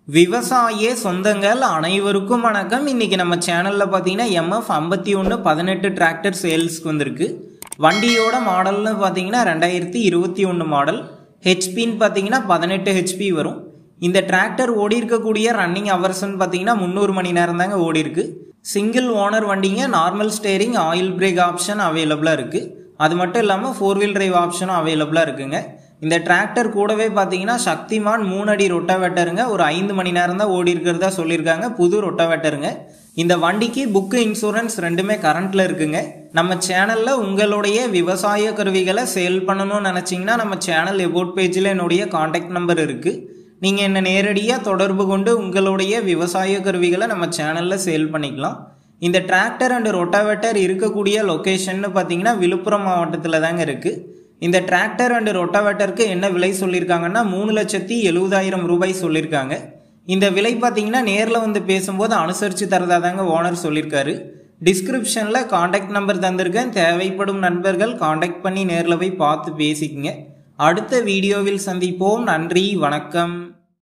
விவசாய சொந்தங்கள் அனைவருக்கும் வணக்கம் இன்னைக்கு நம்ம சேனலில் பார்த்தீங்கன்னா எம்எஃப் ஐம்பத்தி ஒன்று பதினெட்டு டிராக்டர் சேல்ஸ்க்கு வந்திருக்கு வண்டியோட மாடல்னு பார்த்தீங்கன்னா ரெண்டாயிரத்தி இருபத்தி ஒன்று மாடல் ஹெச்பின்னு பார்த்தீங்கன்னா பதினெட்டு ஹெச்பி வரும் இந்த டிராக்டர் ஓடி இருக்கக்கூடிய ரன்னிங் ஹவர்ஸ்னு பார்த்தீங்கன்னா முந்நூறு மணி நேரம் தாங்க ஓடி இருக்கு சிங்கிள் ஓனர் வண்டிங்க normal steering oil brake option அவைலபிளாக இருக்குது அது மட்டும் இல்லாமல் ஃபோர் வீல் டிரைவ் ஆப்ஷனும் அவைலபிளாக இருக்குங்க இந்த டிராக்டர் கூடவே பார்த்தீங்கன்னா சக்திமான் மூணு அடி ரொட்டாவேட்டருங்க ஒரு ஐந்து மணி நேரம் தான் ஓடி இருக்கிறதா சொல்லியிருக்காங்க புது ரொட்டாவேட்டருங்க இந்த வண்டிக்கு புக்கு இன்சூரன்ஸ் ரெண்டுமே கரண்ட்டில் இருக்குங்க நம்ம சேனலில் உங்களுடைய விவசாய கருவிகளை சேல் பண்ணணும்னு நினச்சிங்கன்னா நம்ம சேனல் எபோட் பேஜில் என்னுடைய காண்டாக்ட் நம்பர் இருக்குது நீங்கள் என்னை நேரடியாக தொடர்பு கொண்டு உங்களுடைய விவசாய கருவிகளை நம்ம சேனலில் சேல் பண்ணிக்கலாம் இந்த டிராக்டர் அண்ட் ரொட்டாவேட்டர் இருக்கக்கூடிய லொக்கேஷன்னு பார்த்தீங்கன்னா விழுப்புரம் மாவட்டத்தில் தாங்க இருக்குது இந்த டிராக்டர் அண்ட் ரொட்டாவேட்டருக்கு என்ன விலை சொல்லியிருக்காங்கன்னா மூணு லட்சத்தி எழுபதாயிரம் ரூபாய் சொல்லியிருக்காங்க இந்த விலை பார்த்தீங்கன்னா நேரில் வந்து பேசும்போது அனுசரித்து தரதா தாங்க ஓனர் சொல்லியிருக்காரு டிஸ்கிரிப்ஷனில் காண்டாக்ட் நம்பர் தந்திருக்கேன் தேவைப்படும் நண்பர்கள் காண்டாக்ட் பண்ணி நேரில் போய் பார்த்து பேசிக்கங்க அடுத்த வீடியோவில் சந்திப்போம் நன்றி வணக்கம்